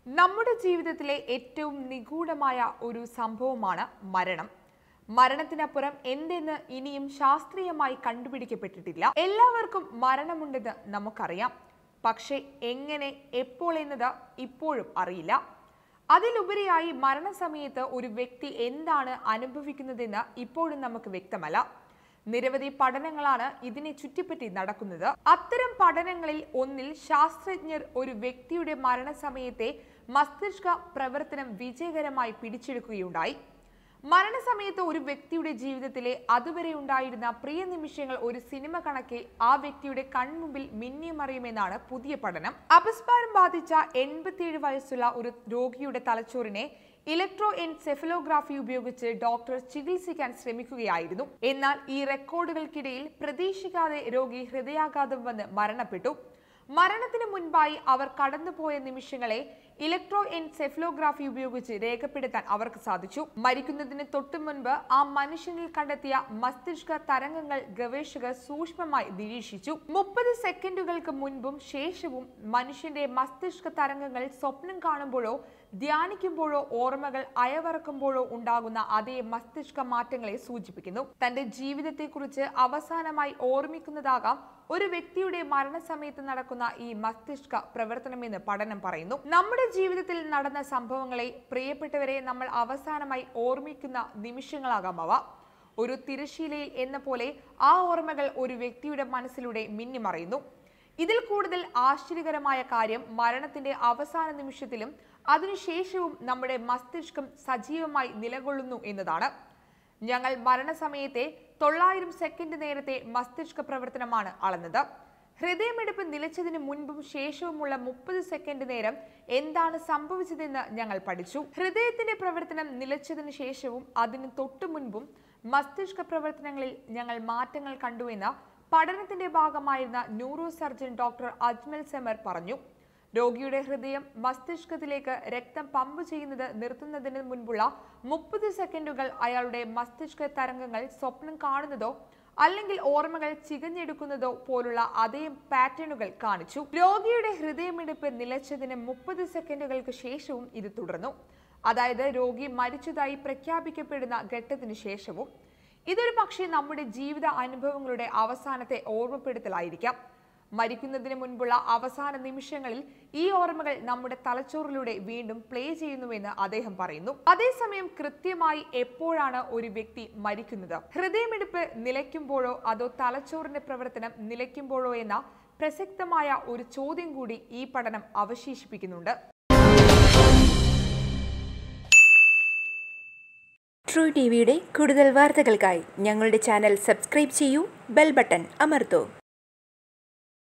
നമ്മുടെ ജീവിതത്തിലെ ഏറ്റവും നിഗൂഢമായ ഒരു സംഭവമാണ് മരണം മരണത്തിനപ്പുറം എന്തെന്ന് ഇനിയും ശാസ്ത്രീയമായി കണ്ടുപിടിക്കപ്പെട്ടിട്ടില്ല എല്ലാവർക്കും മരണമുണ്ടെന്ന് നമുക്കറിയാം പക്ഷേ എങ്ങനെ എപ്പോൾ എന്നത് ഇപ്പോഴും അറിയില്ല അതിലുപരിയായി മരണസമയത്ത് ഒരു വ്യക്തി എന്താണ് അനുഭവിക്കുന്നതെന്ന് ഇപ്പോഴും നമുക്ക് വ്യക്തമല്ല നിരവധി പഠനങ്ങളാണ് ഇതിനെ ചുറ്റിപ്പറ്റി നടക്കുന്നത് അത്തരം പഠനങ്ങളിൽ ഒന്നിൽ ശാസ്ത്രജ്ഞർ ഒരു വ്യക്തിയുടെ മരണസമയത്തെ മസ്തിഷ്ക പ്രവർത്തനം വിജയകരമായി പിടിച്ചെടുക്കുകയുണ്ടായി മരണസമയത്ത് ഒരു വ്യക്തിയുടെ ജീവിതത്തിലെ അതുവരെ ഉണ്ടായിരുന്ന പ്രിയ നിമിഷങ്ങൾ ഒരു സിനിമ കണക്കെ ആ വ്യക്തിയുടെ കൺമുമ്പിൽ മിന്നിമറിയുമെന്നാണ് പുതിയ പഠനം അപസ്മാരം ബാധിച്ച എൺപത്തിയേഴ് വയസ്സുള്ള ഒരു രോഗിയുടെ തലച്ചോറിനെ ഇലക്ട്രോ എൻസെഫലോഗ്രാഫി ഉപയോഗിച്ച് ഡോക്ടർ ചികിത്സിക്കാൻ ശ്രമിക്കുകയായിരുന്നു എന്നാൽ ഈ റെക്കോർഡുകൾക്കിടയിൽ പ്രതീക്ഷിക്കാതെ രോഗി ഹൃദയാഘാതം വന്ന് മരണപ്പെട്ടു മരണത്തിന് മുൻപായി അവർ കടന്നുപോയ നിമിഷങ്ങളെ ഇലക്ട്രോ എൻസെഫലോഗ്രാഫി ഉപയോഗിച്ച് രേഖപ്പെടുത്താൻ അവർക്ക് സാധിച്ചു മരിക്കുന്നതിന് തൊട്ടു മുൻപ് ആ മനുഷ്യനിൽ കണ്ടെത്തിയ മസ്തിഷ്ക തരംഗങ്ങൾ ഗവേഷകർ സൂക്ഷ്മമായി നിരീക്ഷിച്ചു മുപ്പത് സെക്കൻഡുകൾക്ക് മുൻപും ശേഷവും മനുഷ്യന്റെ മസ്തിഷ്ക തരംഗങ്ങൾ സ്വപ്നം കാണുമ്പോഴോ ധ്യാനിക്കുമ്പോഴോ ഓർമ്മകൾ അയവറക്കുമ്പോഴോ ഉണ്ടാകുന്ന അതേ മസ്തിഷ്ക മാറ്റങ്ങളെ സൂചിപ്പിക്കുന്നു തന്റെ ജീവിതത്തെക്കുറിച്ച് അവസാനമായി ഓർമ്മിക്കുന്നതാകാം ഒരു വ്യക്തിയുടെ മരണസമയത്ത് നടക്കുന്ന ഈ മസ്തിഷ്ക പ്രവർത്തനമെന്ന് പഠനം പറയുന്നു നമ്മുടെ ജീവിതത്തിൽ നടന്ന സംഭവങ്ങളെ പ്രിയപ്പെട്ടവരെ നമ്മൾ അവസാനമായി ഓർമ്മിക്കുന്ന നിമിഷങ്ങളാകാം അവ ഒരു തിരശീലയിൽ എന്ന പോലെ ആ ഓർമ്മകൾ ഒരു വ്യക്തിയുടെ മനസ്സിലൂടെ മിന്നിമറയുന്നു ഇതിൽ കൂടുതൽ ആശ്ചര്യകരമായ കാര്യം മരണത്തിന്റെ അവസാന നിമിഷത്തിലും അതിനുശേഷവും നമ്മുടെ മസ്തിഷ്കം സജീവമായി നിലകൊള്ളുന്നു എന്നതാണ് ഞങ്ങൾ മരണസമയത്തെ തൊള്ളായിരം സെക്കൻഡ് നേരത്തെ മസ്തിഷ്ക പ്രവർത്തനമാണ് അളന്നത് ഹൃദയമിടിപ്പ് നിലച്ചതിന് മുൻപും ശേഷവുമുള്ള മുപ്പത് സെക്കൻഡ് നേരം എന്താണ് സംഭവിച്ചതെന്ന് ഞങ്ങൾ പഠിച്ചു ഹൃദയത്തിന്റെ പ്രവർത്തനം നിലച്ചതിന് ശേഷവും അതിന് തൊട്ടു മുൻപും മസ്തിഷ്ക പ്രവർത്തനങ്ങളിൽ ഞങ്ങൾ മാറ്റങ്ങൾ കണ്ടുവെന്ന് പഠനത്തിന്റെ ഭാഗമായിരുന്ന neuro surgeon doctor Ajmal Semar പറഞ്ഞു രോഗിയുടെ ഹൃദയം മസ്തിഷ്കത്തിലേക്ക് രക്തം പമ്പ് ചെയ്യുന്നത് നിർത്തുന്നതിന് മുൻപുള്ള മുപ്പത് സെക്കൻഡുകൾ അയാളുടെ മസ്തിഷ്ക തരംഗങ്ങൾ സ്വപ്നം കാണുന്നതോ അല്ലെങ്കിൽ ഓർമ്മകൾ ചികഞ്ഞെടുക്കുന്നതോ പോലുള്ള അതേ പാറ്റേണുകൾ കാണിച്ചു രോഗിയുടെ ഹൃദയമിടിപ്പ് നിലച്ചതിന് മുപ്പത് സെക്കൻഡുകൾക്ക് ശേഷവും ഇത് തുടർന്നു അതായത് രോഗി മരിച്ചതായി പ്രഖ്യാപിക്കപ്പെടുന്ന ഘട്ടത്തിന് ശേഷവും ഇതൊരു പക്ഷേ നമ്മുടെ ജീവിത അനുഭവങ്ങളുടെ അവസാനത്തെ ഓർമ്മപ്പെടുത്തലായിരിക്കാം മരിക്കുന്നതിന് മുൻപുള്ള അവസാന നിമിഷങ്ങളിൽ ഈ ഓർമ്മകൾ നമ്മുടെ തലച്ചോറിലൂടെ വീണ്ടും പ്ലേ ചെയ്യുന്നുവെന്ന് അദ്ദേഹം പറയുന്നു അതേസമയം കൃത്യമായി എപ്പോഴാണ് ഒരു വ്യക്തി മരിക്കുന്നത് ഹൃദയമിടിപ്പ് നിലയ്ക്കുമ്പോഴോ അതോ തലച്ചോറിന്റെ പ്രവർത്തനം നിലയ്ക്കുമ്പോഴോ എന്ന പ്രസക്തമായ ഒരു ചോദ്യം കൂടി ഈ പഠനം അവശേഷിപ്പിക്കുന്നുണ്ട് ട്രൂ ടി വിയുടെ കൂടുതൽ വാർത്തകൾക്കായി ഞങ്ങളുടെ ചാനൽ സബ്സ്ക്രൈബ് ചെയ്യൂ ബെൽ ബട്ടൺ അമർത്തൂ